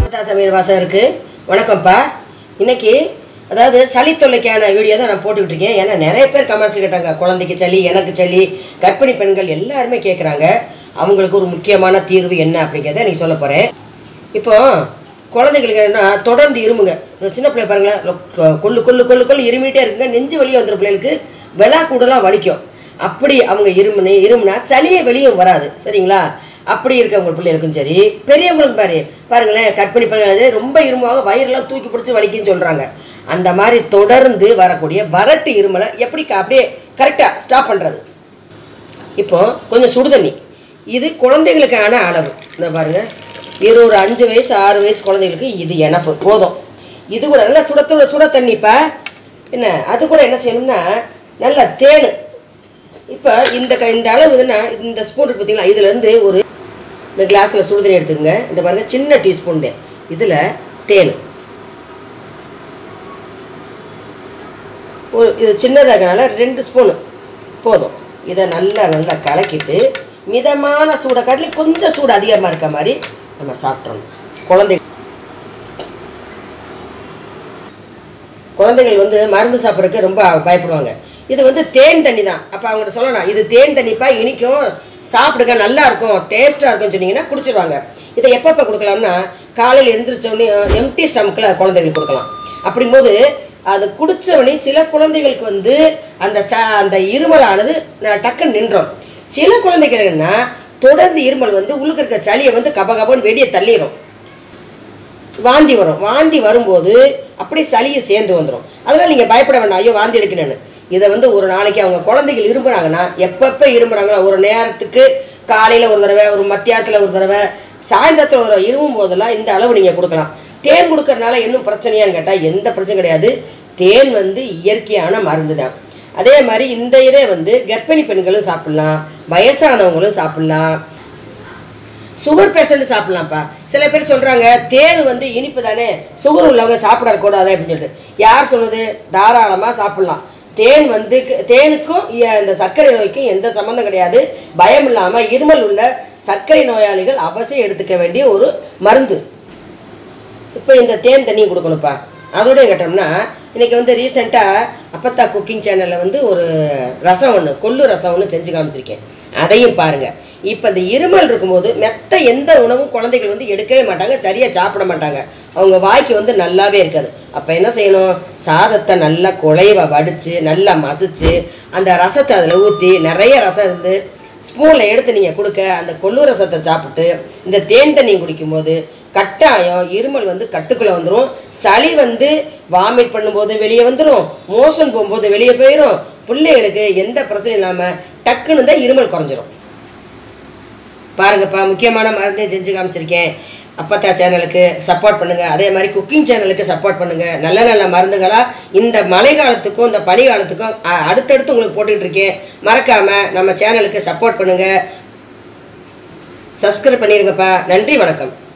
அப்பத்தா சமையல் வாசம் இருக்குது வணக்கம்ப்பா இன்னைக்கு அதாவது சளி தொல்லைக்கான வீடியோ தான் நான் போட்டுக்கிட்டு இருக்கேன் ஏன்னா நிறைய பேர் கமெண்ட்ஸ் கேட்டாங்க குழந்தைக்கு சளி எனக்கு சளி கர்ப்பிணி பெண்கள் எல்லாருமே கேட்குறாங்க அவங்களுக்கு ஒரு முக்கியமான தீர்வு என்ன அப்படிங்கிறத நீ சொல்ல போகிறேன் இப்போ குழந்தைங்களுக்கு என்ன தொடர்ந்து இருமுங்க இந்த சின்ன பிள்ளை பாருங்களேன் கொ- கொள்ளு கொள்ளு கொள்ளு கொள்ளு இருமிட்டே இருக்குங்க நெஞ்சு வலியே வந்துடும் பிள்ளைகளுக்கு விழா கூடலாம் வலிக்கும் அப்படி அவங்க இருமுனு இருமுனா சளியே வெளியும் வராது சரிங்களா அப்படி இருக்கவங்க பிள்ளைகளுக்கும் சரி பெரியவங்களுக்கும் பாரு பாருங்களேன் கற்பிணி பெண்கள் ரொம்ப இருமுவாக வயிறெல்லாம் தூக்கி பிடிச்சி வலிக்குன்னு சொல்கிறாங்க அந்த மாதிரி தொடர்ந்து வரக்கூடிய வறட்டு இருமலை எப்படி க- அப்படியே கரெக்டாக ஸ்டாப் பண்ணுறது இப்போ கொஞ்சம் சுடு தண்ணி இது குழந்தைகளுக்கான அளவு இந்த பாருங்க இது ஒரு அஞ்சு வயசு ஆறு வயசு குழந்தைகளுக்கு இது எனஃப் போதும் இது கூட நல்லா சுட சுட தண்ணிப்பா என்ன அது கூட என்ன செய்யணும்னா நல்லா தேன் இப்போ இந்த க இந்த அளவு இதுன்னா இந்த ஸ்பூன் இருக்கு பார்த்தீங்களா இதுலேருந்து ஒரு இந்த கிளாஸில் சுடு தண்ணி எடுத்துக்கங்க இந்த பாருங்க சின்ன டீஸ்பூன் தேன் இதில் தேன் ஒரு இது சின்னதாக இருக்கனால ரெண்டு ஸ்பூனு போதும் இதை நல்லா நல்லா கலக்கிட்டு மிதமான சூடை காட்டிலும் கொஞ்சம் சூடு அதிகமாக இருக்க மாதிரி நம்ம சாப்பிட்றோம் குழந்தை குழந்தைகள் வந்து மருந்து சாப்பிட்றதுக்கு ரொம்ப பயப்படுவாங்க இது வந்து தேன் தண்ணி தான் அப்போ அவங்கள்ட்ட சொல்லணும் இது தேன் தண்ணிப்பா இனிக்கும் சாப்பிடுங்க நல்லா இருக்கும் டேஸ்ட்டாக இருக்கும்னு சொன்னீங்கன்னா குடிச்சிருவாங்க இதை எப்பப்போ கொடுக்கலாம்னா காலையில் எழுந்திரிச்சோடனே எம்டி ஸ்டமக்கில் குழந்தைகளுக்கு கொடுக்கலாம் அப்படிங்கும்போது அது குடித்தவொடனே சில குழந்தைகளுக்கு வந்து அந்த ச அந்த இருமலானது ந- டக்குன்னு நின்றோம் சில குழந்தைகள்னா தொடர்ந்து இருமல் வந்து உள்ளுக்கு இருக்க சளியை வந்து கப கபன்னு வெளியே தள்ளிடும் வாந்தி வரும் வாந்தி வரும்போது அப்படியே சளியை சேர்ந்து வந்துடும் அதனால் நீங்கள் பயப்பட வேண்டாம் ஐயோ வாந்தி எடுக்கணும்னு இதை வந்து ஒரு நாளைக்கு அவங்க குழந்தைகள் இரும்புறாங்கன்னா எப்பப்போ இரும்புறாங்களோ ஒரு நேரத்துக்கு காலையில் ஒரு தடவை ஒரு மத்தியானத்தில் ஒரு தடவை சாயந்தரத்தில் ஒரு தடவை இருமும் போதெல்லாம் இந்த அளவு நீங்கள் கொடுக்கலாம் தேன் கொடுக்கறனால இன்னும் பிரச்சனையான்னு கேட்டால் எந்த பிரச்சனையும் கிடையாது தேன் வந்து இயற்கையான மருந்து தான் அதே மாதிரி இந்த இதே வந்து கர்ப்பிணி பெண்களும் சாப்பிட்லாம் வயசானவங்களும் சாப்பிட்லாம் சுகர் பேஷண்ட் சாப்பிட்லாம்ப்பா சில பேர் சொல்கிறாங்க தேன் வந்து இனிப்பு தானே சுகர் உள்ளவங்க சாப்பிடக்கூடாது அப்படின்னு சொல்லிட்டு யார் சொன்னது தாராளமாக சாப்பிட்லாம் தேன் வந்து தேனுக்கும் இ- இந்த சர்க்கரை நோய்க்கும் எந்த சம்மந்தம் கிடையாது பயம் இல்லாமல் இருமல் உள்ள சர்க்கரை நோயாளிகள் அவசியம் எடுத்துக்க வேண்டிய ஒரு மருந்து இப்போ இந்த தேன் தண்ணி கொடுக்கணும்ப்பா அதோட கேட்டோம்னா இன்னைக்கு வந்து ரீசெண்டாக அப்பத்தா குக்கிங் சேனலில் வந்து ஒரு ரசம் ஒன்று கொள்ளு ரசம் ஒன்று செஞ்சு காமிச்சிருக்கேன் அதையும் பாருங்கள் இப்போ இந்த இருமல் இருக்கும்போது மெத்த எந்த உணவும் குழந்தைகள் வந்து எடுக்கவே மாட்டாங்க சரியாக சாப்பிட மாட்டாங்க அவங்க வாய்க்கு வந்து நல்லாவே இருக்காது அப்போ என்ன செய்யணும் சாதத்தை நல்லா குழைவ வடித்து நல்லா மசிச்சு அந்த ரசத்தை அதில் ஊற்றி நிறைய ரசம் இருந்து ஸ்பூனில் எடுத்து நீங்கள் கொடுக்க அந்த கொள்ளு ரசத்தை சாப்பிட்டு இந்த தேன் தண்ணி குடிக்கும்போது கட்டாயம் இருமல் வந்து கட்டுக்குள்ளே வந்துடும் சளி வந்து வாமிட் பண்ணும்போது வெளியே வந்துடும் மோஷன் போகும்போது வெளியே போயிடும் பிள்ளைகளுக்கு எந்த பிரச்சனையும் இல்லாமல் டக்குன்னு தான் இருமல் குறைஞ்சிரும் பாருங்கப்பா முக்கியமான மருந்தையும் செஞ்சு காமிச்சிருக்கேன் அப்பத்தா சேனலுக்கு சப்போர்ட் பண்ணுங்கள் அதே மாதிரி குக்கிங் சேனலுக்கு சப்போர்ட் பண்ணுங்கள் நல்ல நல்ல மருந்துகளாக இந்த மழை காலத்துக்கும் இந்த பனி காலத்துக்கும் அ- அடுத்தடுத்து உங்களுக்கு போட்டுக்கிட்டு இருக்கேன் மறக்காமல் நம்ம சேனலுக்கு சப்போர்ட் பண்ணுங்கள் சப்ஸ்கிரைப் பண்ணிடுங்கப்பா நன்றி வணக்கம்